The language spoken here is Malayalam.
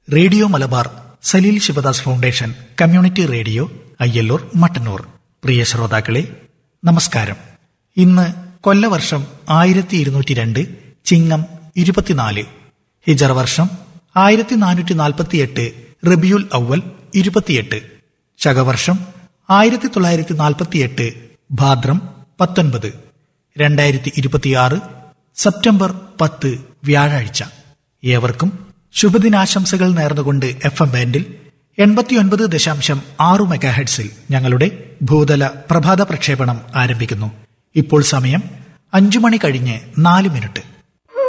radio Malabar Saleel Sivadas foundation community radio Ayyallur Mattannur പ്രിയ ശ്രോതാക്കളെ നമസ്കാരം ഇന്ന് കൊല്ലവർഷം ആയിരത്തി ഇരുന്നൂറ്റി രണ്ട് ചിങ്ങം ഇരുപത്തിനാല് ഹിജർ വർഷം ആയിരത്തി നാനൂറ്റി നാൽപ്പത്തിയെട്ട് റബിയുൽ അവൽ ഇരുപത്തിയെട്ട് ശകവർഷം ആയിരത്തി തൊള്ളായിരത്തി നാൽപ്പത്തിയെട്ട് ഭാദ്രം പത്തൊൻപത് രണ്ടായിരത്തി ഇരുപത്തിയാറ് സെപ്റ്റംബർ പത്ത് വ്യാഴാഴ്ച ഏവർക്കും ശുഭദിനാശംസകൾ നേർന്നുകൊണ്ട് എഫ് എം ബാൻഡിൽ എൺപത്തിയൊൻപത് ദശാംശം ആറു മെഗാഹെഡ്സിൽ ഞങ്ങളുടെ ഭൂതല പ്രഭാത പ്രക്ഷേപണം ആരംഭിക്കുന്നു ഇപ്പോൾ സമയം അഞ്ചു മണി കഴിഞ്ഞ് നാല് മിനിറ്റ്